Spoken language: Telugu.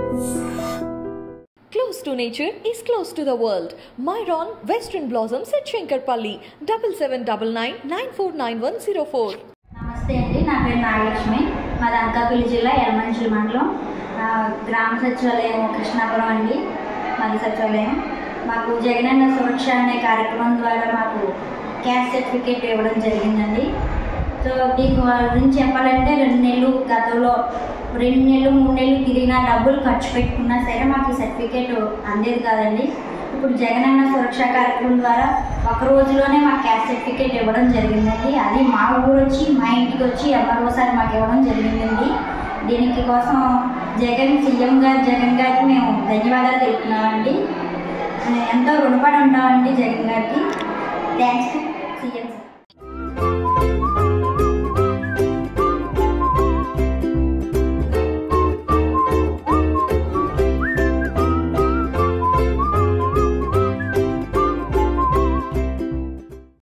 Close to nature is close to the world. Myron Western Blossoms at Shankarpalli, double seven double nine nine four nine one zero four. నమస్తే అండి నా పేరు నాగలక్ష్మి మాది అనకాపల్లి జిల్లా ఎలమంచిలి మండలం ఆ, గ్రామ సచివాలయం కృష్ణాపురం అండి మాది సచివాలయం మాకు జగనన్న సురక్ష అనే కార్యక్రమం ద్వారా మాకు క్యాస్ట్ సర్టిఫికేట్ ఇవ్వడం జరిగిందండి సో దీని గురించి చెప్పాలంటే రెండు నెలలు గతంలో రెండు నెలలు మూడు నెలలు తిరిగిన డబ్బులు ఖర్చు పెట్టుకున్నా సరే మాకు ఈ సర్టిఫికేట్ అందేది కాదండి ఇప్పుడు జగనన్న సురక్ష కార్యక్రమం ద్వారా ఒక రోజులోనే మాకు క్యాస్ట్ సర్టిఫికేట్ ఇవ్వడం జరిగిందండి అది మా ఊరు వచ్చి మా ఇంటికి వచ్చి ఎవరోసారి మాకు ఇవ్వడం జరిగిందండి దీనికి కోసం జగన్ సీఎం గారు జగన్ గారికి మేము ధన్యవాదాలు తెలుపుతున్నామండి ఎంతో రుణపడి ఉంటామండి జగన్ గారికి థ్యాంక్స్